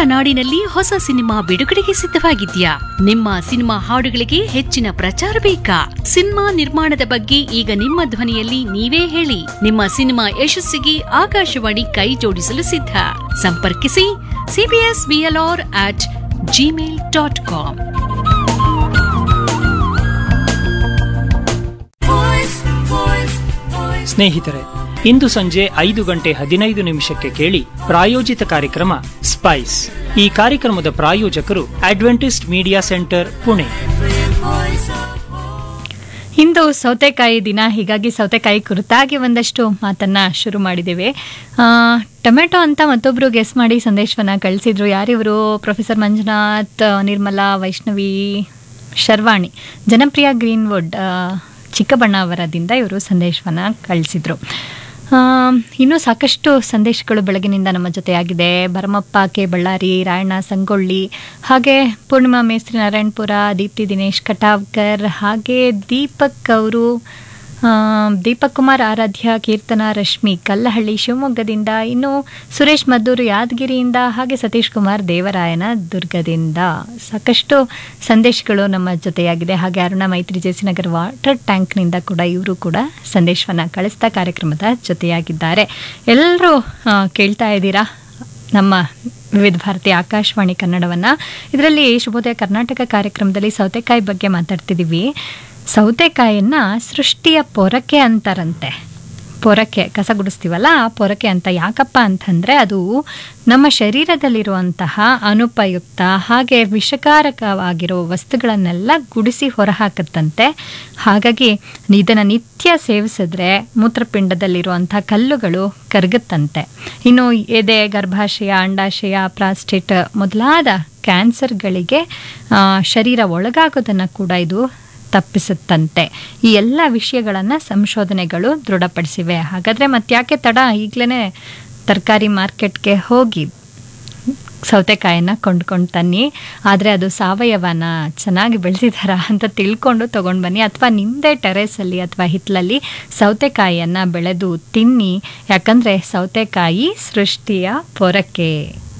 ನಾಡಿನಲ್ಲಿ ಹೊಸ ಸಿನಿಮಾ ಬಿಡುಗಡೆಗೆ ಸಿದ್ಧವಾಗಿದ್ಯಾ ನಿಮ್ಮ ಸಿನಿಮಾ ಹಾಡುಗಳಿಗೆ ಹೆಚ್ಚಿನ ಪ್ರಚಾರ ಬೇಕಾ ಸಿನಿಮಾ ನಿರ್ಮಾಣದ ಬಗ್ಗೆ ಈಗ ನಿಮ್ಮ ಧ್ವನಿಯಲ್ಲಿ ನೀವೇ ಹೇಳಿ ನಿಮ್ಮ ಸಿನಿಮಾ ಯಶಸ್ಸಿಗೆ ಆಕಾಶವಾಣಿ ಕೈ ಜೋಡಿಸಲು ಸಿದ್ಧ ಸಂಪರ್ಕಿಸಿ CBS BLR at Gmail dot com ಸ್ನೇಹಿತರೆ ಇಂದು ಸಂಜೆ ಐದು ಗಂಟೆ ಹದಿನೈದು ನಿಮಿಷಕ್ಕೆ ಕೇಳಿ ಪ್ರಾಯೋಜಿತ ಕಾರ್ಯಕ್ರಮ ಸ್ಪೈಸ್ ಈ ಕಾರ್ಯಕ್ರಮದ ಪ್ರಾಯೋಜಕರು ಅಡ್ವೆಂಟಿಸ್ಟ್ ಮೀಡಿಯಾ ಸೆಂಟರ್ ಪುಣೆ ಇಂದು ಸೌತೆಕಾಯಿ ದಿನ ಹೀಗಾಗಿ ಸೌತೆಕಾಯಿ ಕುರಿತಾಗಿ ಒಂದಷ್ಟು ಮಾತನ್ನ ಶುರು ಮಾಡಿದ್ದೇವೆ ಆ, ಟೊಮೆಟೊ ಅಂತ ಮತ್ತೊಬ್ರು ಗೆಸ್ ಮಾಡಿ ಸಂದೇಶವನ್ನ ಕಳಿಸಿದ್ರು ಯಾರಿವರು ಪ್ರೊಫೆಸರ್ ಮಂಜುನಾಥ್ ನಿರ್ಮಲಾ ವೈಷ್ಣವಿ ಶರ್ವಾಣಿ ಜನಪ್ರಿಯ ಗ್ರೀನ್ವುಡ್ ಆ, ಚಿಕ್ಕಬಣ್ಣಾವರದಿಂದ ಇವರು ಸಂದೇಶವನ್ನ ಕಳಿಸಿದ್ರು ಆ, ಇನ್ನೂ ಸಾಕಷ್ಟು ಸಂದೇಶಗಳು ಬೆಳಗಿನಿಂದ ನಮ್ಮ ಜೊತೆಯಾಗಿದೆ ಭರಮಪ್ಪ ಕೆ ಬಳ್ಳಾರಿ ರಾಯಣ್ಣ ಸಂಗೊಳ್ಳಿ ಹಾಗೆ ಪೂರ್ಣಿಮಾ ಮೇಸ್ತ್ರಿ ನಾರಾಯಣಪುರ ದೀಪ್ತಿ ದಿನೇಶ್ ಕಟಾವ್ಕರ್ ಹಾಗೆ ದೀಪಕ್ ಅವರು ಆ, ದೀಪಕ್ ಕುಮಾರ್ ಆರಾಧ್ಯ ಕೀರ್ತನ ರಶ್ಮಿ ಕಲ್ಲಹಳ್ಳಿ ಶಿವಮೊಗ್ಗದಿಂದ ಇನ್ನು ಸುರೇಶ್ ಮದ್ದೂರು ಯಾದಗಿರಿಯಿಂದ ಹಾಗೆ ಸತೀಶ್ ಕುಮಾರ್ ದೇವರಾಯನ ದುರ್ಗದಿಂದ ಸಾಕಷ್ಟು ಸಂದೇಶಗಳು ನಮ್ಮ ಜೊತೆಯಾಗಿದೆ ಹಾಗೆ ಅರುಣ ಮೈತ್ರಿ ಜೆಸಿನಗರ್ ವಾಟರ್ ಟ್ಯಾಂಕ್ನಿಂದ ಕೂಡ ಇವರು ಕೂಡ ಸಂದೇಶವನ್ನು ಕಳಿಸ್ತಾ ಕಾರ್ಯಕ್ರಮದ ಜೊತೆಯಾಗಿದ್ದಾರೆ ಎಲ್ಲರೂ ಆ, ಕೇಳ್ತಾ ಇದ್ದೀರಾ ನಮ್ಮ ವಿವಿಧ ಭಾರತಿ ಆಕಾಶವಾಣಿ ಕನ್ನಡವನ್ನು ಇದರಲ್ಲಿ ಶುಭೋದಯ ಕರ್ನಾಟಕ ಕಾರ್ಯಕ್ರಮದಲ್ಲಿ ಸೌತೆಕಾಯಿ ಬಗ್ಗೆ ಮಾತಾಡ್ತಿದ್ದೀವಿ ಸೌತೆಕಾಯಿಯನ್ನ ಸೃಷ್ಟಿಯ ಪೊರಕೆ ಅಂತಾರಂತೆ ಪೊರಕೆ ಕಸ ಗುಡಿಸ್ತೀವಲ್ಲ ಆ ಪೊರಕೆ ಅಂತ ಯಾಕಪ್ಪ ಅಂತಂದರೆ ಅದು ನಮ್ಮ ಶರೀರದಲ್ಲಿರುವಂತಹ ಅನುಪಯುಕ್ತ ಹಾಗೆ ವಿಷಕಾರಕವಾಗಿರೋ ವಸ್ತುಗಳನ್ನೆಲ್ಲ ಗುಡಿಸಿ ಹೊರಹಾಕತ್ತಂತೆ ಹಾಗಾಗಿ ಇದನ್ನು ನಿತ್ಯ ಸೇವಿಸಿದ್ರೆ ಮೂತ್ರಪಿಂಡದಲ್ಲಿರುವಂಥ ಕಲ್ಲುಗಳು ಕರಗುತ್ತಂತೆ ಇನ್ನು ಎದೆ ಗರ್ಭಾಶಯ ಅಂಡಾಶಯ ಪ್ರಾಸ್ಟೇಟ್ ಮೊದಲಾದ ಕ್ಯಾನ್ಸರ್ಗಳಿಗೆ ಆ, ಶರೀರ ಒಳಗಾಗೋದನ್ನು ಕೂಡ ಇದು ತಪ್ಪಿಸುತ್ತಂತೆ ಈ ಎಲ್ಲ ವಿಷಯಗಳನ್ನು ಸಂಶೋಧನೆಗಳು ದೃಢಪಡಿಸಿವೆ ಹಾಗಾದರೆ ಮತ್ತ್ಯಾಕೆ ತಡ ಈಗಲೇ ತರಕಾರಿ ಮಾರ್ಕೆಟ್ಗೆ ಹೋಗಿ ಸೌತೆಕಾಯನ್ನು ಕೊಂಡ್ಕೊಂಡು ತನ್ನಿ ಆದರೆ ಅದು ಸಾವಯವನ ಚೆನ್ನಾಗಿ ಬೆಳೆಸಿದಾರ ಅಂತ ತಿಳ್ಕೊಂಡು ತೊಗೊಂಡು ಬನ್ನಿ ಅಥವಾ ನಿಮ್ಮದೇ ಟೆರೇಸಲ್ಲಿ ಅಥವಾ ಹಿತ್ತಲಲ್ಲಿ ಸೌತೆಕಾಯಿಯನ್ನು ಬೆಳೆದು ತಿನ್ನಿ ಯಾಕಂದರೆ ಸೌತೆಕಾಯಿ ಸೃಷ್ಟಿಯ ಪೊರಕೆ